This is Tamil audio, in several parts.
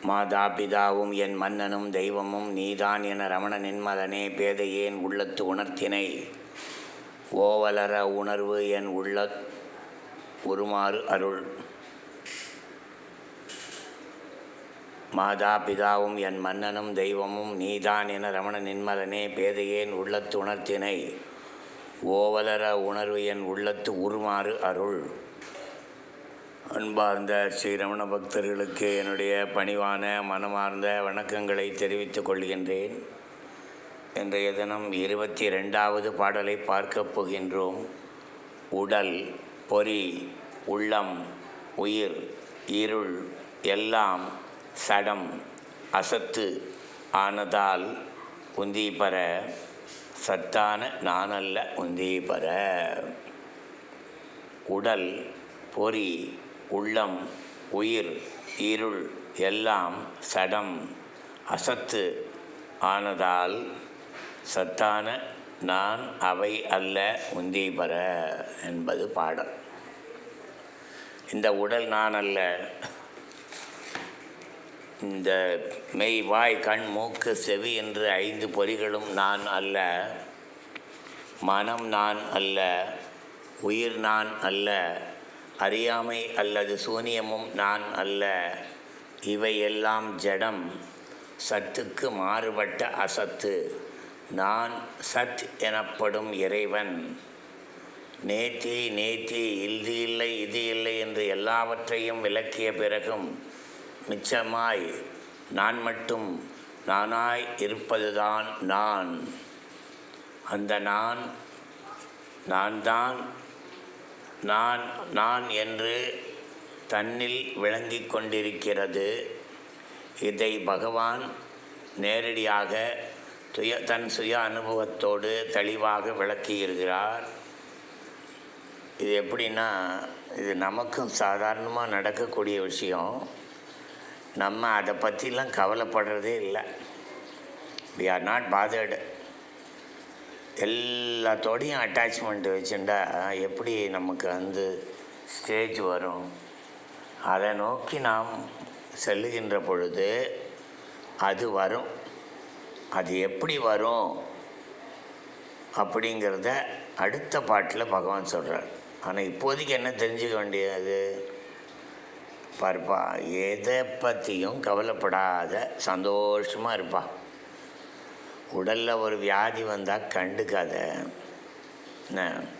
மாதா பிதாவும் என் மன்னனும் தெய்வமும் நீதான் என ரமண நின்மலனே பேதையேன் உள்ளத்து உணர்த்தினை ஓவலர உணர்வு என் உள்ள உருமாறு அருள் மாதா பிதாவும் என் மன்னனும் தெய்வமும் நீதான் என ரமண நின்மலனே பேதையேன் உள்ளத்து உணர்த்தினை ஓவலர உணர்வு என் உள்ளத்து உருமாறு அருள் அன்பார்ந்த ஸ்ரீரமண பக்தர்களுக்கு என்னுடைய பணிவான மனமார்ந்த வணக்கங்களை தெரிவித்துக் கொள்கின்றேன் இன்றைய தினம் இருபத்தி ரெண்டாவது பாடலை பார்க்கப் போகின்றோம் உடல் பொறி உள்ளம் உயிர் இருள் எல்லாம் சடம் அசத்து ஆனதால் உந்தி பெற சத்தான நானல்ல உந்தி பெற உடல் பொறி உள்ளம் உயிர் இருள் எல்லாம் சடம் அசத்து ஆனதால் சத்தான நான் அவை அல்ல உந்தி பெற என்பது பாடல் இந்த உடல் நான் அல்ல இந்த மெய் வாய் கண் மூக்கு செவி என்று ஐந்து பொறிகளும் நான் அல்ல மனம் நான் அல்ல உயிர் நான் அல்ல அறியாமை அல்லது சூனியமும் நான் அல்ல இவையெல்லாம் ஜடம் சத்துக்கு மாறுபட்ட அசத்து நான் சத் எனப்படும் இறைவன் நேத்தி நேத்தி இது இல்லை இது இல்லை என்று எல்லாவற்றையும் விளக்கிய பிறகும் மிச்சமாய் நான் மட்டும் நானாய் இருப்பதுதான் நான் அந்த நான் நான் தான் நான் நான் என்று தன்னில் விளங்கிக் கொண்டிருக்கிறது இதை பகவான் நேரடியாக துய தன் சுய அனுபவத்தோடு தெளிவாக விளக்கியிருக்கிறார் இது எப்படின்னா இது நமக்கும் சாதாரணமாக நடக்கக்கூடிய விஷயம் நம்ம அதை பற்றிலாம் கவலைப்படுறதே இல்லை வி ஆர் நாட் பாதர்டு எல்லாத்தோடையும் அட்டாச்மெண்ட் வச்சுட்டா எப்படி நமக்கு வந்து ஸ்டேஜ் வரும் அதை நோக்கி நாம் செல்லுகின்ற பொழுது அது வரும் அது எப்படி வரும் அப்படிங்கிறத அடுத்த பாட்டில் பகவான் சொல்கிறார் ஆனால் இப்போதைக்கு என்ன தெரிஞ்சுக்க வேண்டியது பாருப்பா எதை பற்றியும் கவலைப்படாத சந்தோஷமாக இருப்பா உடலில் ஒரு வியாதி வந்தால் கண்டுக்காத என்ன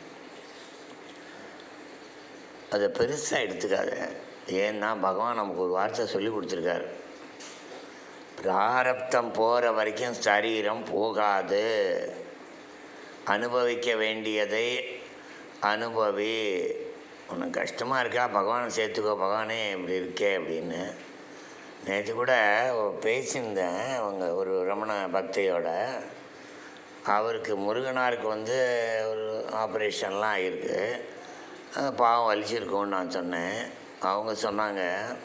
அதை பெருசாக எடுத்துக்காத ஏன்னா பகவான் நமக்கு ஒரு வார்த்தை சொல்லி கொடுத்துருக்காரு பிராரப்தம் போகிற வரைக்கும் சரீரம் போகாது அனுபவிக்க வேண்டியதை அனுபவி உனக்கு கஷ்டமாக இருக்கா பகவானை சேர்த்துக்கோ பகவானே இப்படி இருக்கே அப்படின்னு நேற்று கூட பேசியிருந்தேன் அவங்க ஒரு ரமண பக்தியோட அவருக்கு முருகனாருக்கு வந்து ஒரு ஆப்ரேஷன்லாம் ஆகிருக்கு பாவம் வலிச்சிருக்கோன்னு நான் சொன்னேன் அவங்க சொன்னாங்க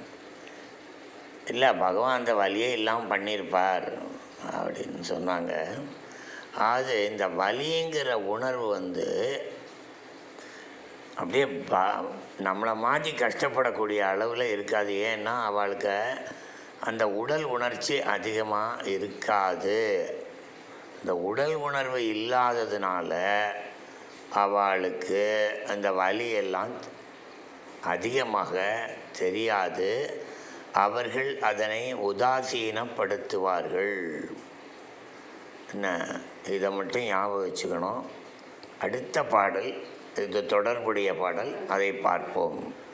இல்லை பகவான் அந்த வலியே இல்லாமல் பண்ணியிருப்பார் அப்படின்னு சொன்னாங்க அது இந்த வலிங்கிற உணர்வு வந்து அப்படியே ப நம்மளை மாற்றி கஷ்டப்படக்கூடிய அளவில் இருக்காது ஏன்னா அவளுக்கு அந்த உடல் உணர்ச்சி அதிகமாக இருக்காது இந்த உடல் உணர்வு இல்லாததுனால அவளுக்கு அந்த வலியெல்லாம் அதிகமாக தெரியாது அவர்கள் அதனை உதாசீனப்படுத்துவார்கள் என்ன இதை மட்டும் ஞாபகம் வச்சுக்கணும் அடுத்த பாடல் இது தொடர்புடைய பாடல் அதை பார்ப்போம்